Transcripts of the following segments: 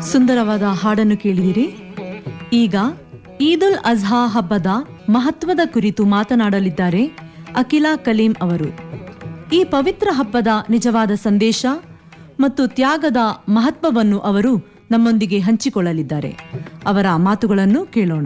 ಸುಂದರವಾದ ಹಾಡನ್ನು ಕೇಳಿದಿರಿ ಈಗ ಈದುಲ್ ಅಜ್ಹಾ ಹಬ್ಬದ ಮಹತ್ವದ ಕುರಿತು ಮಾತನಾಡಲಿದ್ದಾರೆ ಅಖಿಲಾ ಕಲೀಂ ಅವರು ಈ ಪವಿತ್ರ ಹಬ್ಬದ ನಿಜವಾದ ಸಂದೇಶ ಮತ್ತು ತ್ಯಾಗದ ಮಹತ್ವವನ್ನು ಅವರು ನಮ್ಮೊಂದಿಗೆ ಹಂಚಿಕೊಳ್ಳಲಿದ್ದಾರೆ ಅವರ ಮಾತುಗಳನ್ನು ಕೇಳೋಣ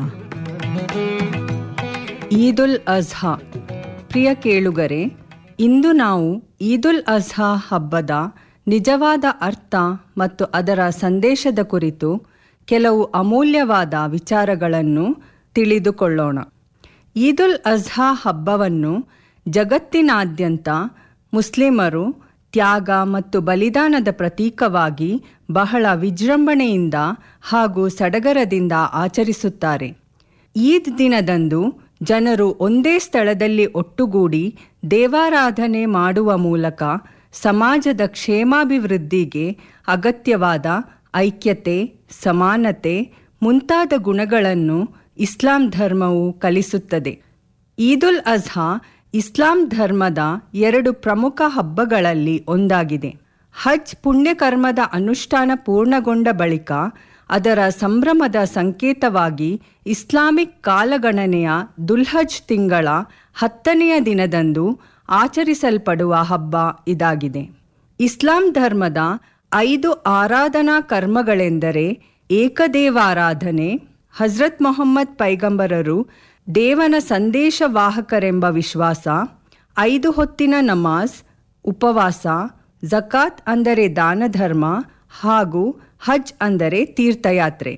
ಈದುಲ್ ಅಜ್ಹಾ ಪ್ರಿಯ ಕೇಳುಗರೆ ಇಂದು ನಾವು ಈದುಲ್ ಅಜ್ಹಾ ಹಬ್ಬದ ನಿಜವಾದ ಅರ್ಥ ಮತ್ತು ಅದರ ಸಂದೇಶದ ಕುರಿತು ಕೆಲವು ಅಮೂಲ್ಯವಾದ ವಿಚಾರಗಳನ್ನು ತಿಳಿದುಕೊಳ್ಳೋಣ ಈದುಲ್ ಅಜ್ಹಾ ಹಬ್ಬವನ್ನು ಜಗತ್ತಿನಾದ್ಯಂತ ಮುಸ್ಲಿಮರು ತ್ಯಾಗ ಮತ್ತು ಬಲಿದಾನದ ಪ್ರತೀಕವಾಗಿ ಬಹಳ ವಿಜೃಂಭಣೆಯಿಂದ ಹಾಗೂ ಸಡಗರದಿಂದ ಆಚರಿಸುತ್ತಾರೆ ಈದ್ ದಿನದಂದು ಜನರು ಒಂದೇ ಸ್ಥಳದಲ್ಲಿ ಒಟ್ಟುಗೂಡಿ ದೇವಾರಾಧನೆ ಮಾಡುವ ಮೂಲಕ ಸಮಾಜದ ಕ್ಷೇಮಾಭಿವೃದ್ಧಿಗೆ ಅಗತ್ಯವಾದ ಐಕ್ಯತೆ ಸಮಾನತೆ ಮುಂತಾದ ಗುಣಗಳನ್ನು ಇಸ್ಲಾಂ ಧರ್ಮವು ಕಲಿಸುತ್ತದೆ ಈದುಲ್ ಅಜ್ಹಾ ಇಸ್ಲಾಂ ಧರ್ಮದ ಎರಡು ಪ್ರಮುಖ ಹಬ್ಬಗಳಲ್ಲಿ ಒಂದಾಗಿದೆ ಹಜ್ ಪುಣ್ಯಕರ್ಮದ ಅನುಷ್ಠಾನ ಪೂರ್ಣಗೊಂಡ ಬಳಿಕ ಅದರ ಸಂಭ್ರಮದ ಸಂಕೇತವಾಗಿ ಇಸ್ಲಾಮಿಕ್ ಕಾಲಗಣನೆಯ ದುಲ್ಹಜ್ ತಿಂಗಳ ಹತ್ತನೆಯ ದಿನದಂದು ಆಚರಿಸಲ್ಪಡುವ ಹಬ್ಬ ಇದಾಗಿದೆ ಇಸ್ಲಾಂ ಧರ್ಮದ ಐದು ಆರಾಧನಾ ಕರ್ಮಗಳೆಂದರೆ ಏಕದೇವಾರಾಧನೆ ಹಜ್ರತ್ ಮೊಹಮ್ಮದ್ ಪೈಗಂಬರರು ದೇವನ ಸಂದೇಶವಾಹಕರೆಂಬ ವಿಶ್ವಾಸ ಐದು ಹೊತ್ತಿನ ನಮಾಜ್ ಉಪವಾಸ ಜಕಾತ್ ಅಂದರೆ ದಾನಧರ್ಮ ಹಾಗೂ ಹಜ್ ಅಂದರೆ ತೀರ್ಥಯಾತ್ರೆ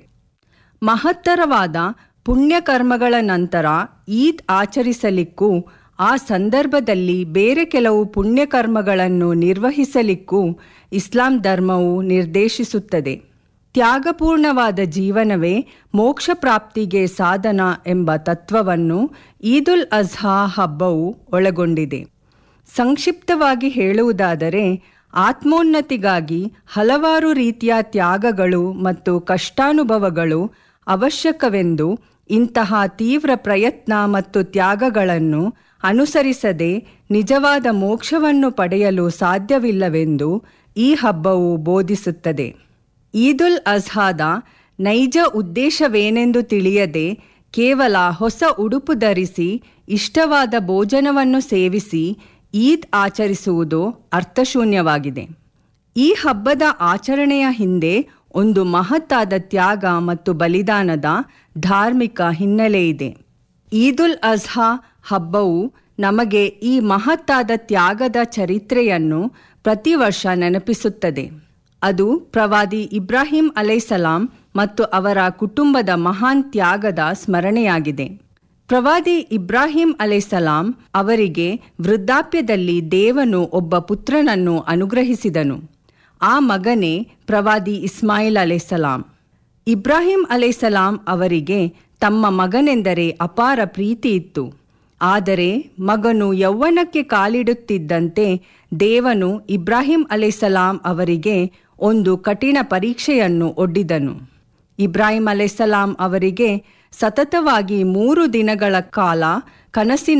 ಮಹತ್ತರವಾದ ಪುಣ್ಯಕರ್ಮಗಳ ನಂತರ ಈದ್ ಆಚರಿಸಲಿಕ್ಕೂ ಆ ಸಂದರ್ಭದಲ್ಲಿ ಬೇರೆ ಕೆಲವು ಪುಣ್ಯಕರ್ಮಗಳನ್ನು ನಿರ್ವಹಿಸಲಿಕ್ಕೂ ಇಸ್ಲಾಂ ಧರ್ಮವು ನಿರ್ದೇಶಿಸುತ್ತದೆ ತ್ಯಾಗಪೂರ್ಣವಾದ ಜೀವನವೇ ಮೋಕ್ಷ ಪ್ರಾಪ್ತಿಗೆ ಸಾಧನ ಎಂಬ ತತ್ವವನ್ನು ಈದುಲ್ ಅಜ್ಹಾ ಹಬ್ಬವು ಒಳಗೊಂಡಿದೆ ಸಂಕ್ಷಿಪ್ತವಾಗಿ ಹೇಳುವುದಾದರೆ ಆತ್ಮೋನ್ನತಿಗಾಗಿ ಹಲವಾರು ರೀತಿಯ ತ್ಯಾಗಗಳು ಮತ್ತು ಕಷ್ಟಾನುಭವಗಳು ಅವಶ್ಯಕವೆಂದು ಇಂತಹ ತೀವ್ರ ಪ್ರಯತ್ನ ಮತ್ತು ತ್ಯಾಗಗಳನ್ನು ಅನುಸರಿಸದೆ ನಿಜವಾದ ಮೋಕ್ಷವನ್ನು ಪಡೆಯಲು ಸಾಧ್ಯವಿಲ್ಲವೆಂದು ಈ ಹಬ್ಬವು ಬೋಧಿಸುತ್ತದೆ ಈದುಲ್ ಅಜ್ಹಾದ ನೈಜ ಉದ್ದೇಶವೇನೆಂದು ತಿಳಿಯದೆ ಕೇವಲ ಹೊಸ ಉಡುಪು ಧರಿಸಿ ಇಷ್ಟವಾದ ಭೋಜನವನ್ನು ಸೇವಿಸಿ ಈದ್ ಆಚರಿಸುವುದು ಅರ್ಥಶೂನ್ಯವಾಗಿದೆ ಈ ಹಬ್ಬದ ಆಚರಣೆಯ ಹಿಂದೆ ಒಂದು ಮಹತ್ತಾದ ತ್ಯಾಗ ಮತ್ತು ಬಲಿದಾನದ ಧಾರ್ಮಿಕ ಹಿನ್ನೆಲೆ ಇದೆ ಈದುಲ್ ಅಜ್ಹಾ ಹಬ್ಬವು ನಮಗೆ ಈ ಮಹತ್ತಾದ ತ್ಯಾಗದ ಚರಿತ್ರೆಯನ್ನು ಪ್ರತಿ ವರ್ಷ ನೆನಪಿಸುತ್ತದೆ ಅದು ಪ್ರವಾದಿ ಇಬ್ರಾಹಿಂ ಅಲೈಸಲಾಂ ಮತ್ತು ಅವರ ಕುಟುಂಬದ ಮಹಾನ್ ತ್ಯಾಗದ ಸ್ಮರಣೆಯಾಗಿದೆ ಪ್ರವಾದಿ ಇಬ್ರಾಹಿಂ ಅಲೈಸಲಾಂ ಅವರಿಗೆ ವೃದ್ಧಾಪ್ಯದಲ್ಲಿ ದೇವನು ಒಬ್ಬ ಪುತ್ರನನ್ನು ಅನುಗ್ರಹಿಸಿದನು ಆ ಮಗನೇ ಪ್ರವಾದಿ ಇಸ್ಮಾಯಿಲ್ ಅಲೈಸಲಾಂ ಇಬ್ರಾಹಿಂ ಅಲೈಸಲಾಂ ಅವರಿಗೆ ತಮ್ಮ ಮಗನೆಂದರೆ ಅಪಾರ ಪ್ರೀತಿ ಇತ್ತು ಆದರೆ ಮಗನು ಯೌವನಕ್ಕೆ ಕಾಲಿಡುತ್ತಿದ್ದಂತೆ ದೇವನು ಇಬ್ರಾಹಿಂ ಅಲೈಸಲಾಂ ಅವರಿಗೆ ಒಂದು ಕಠಿಣ ಪರೀಕ್ಷೆಯನ್ನು ಒಡ್ಡಿದನು ಇಬ್ರಾಹಿಂ ಅಲೈಸಲಾಂ ಅವರಿಗೆ ಸತತವಾಗಿ ಮೂರು ದಿನಗಳ ಕಾಲ ಕನಸಿನ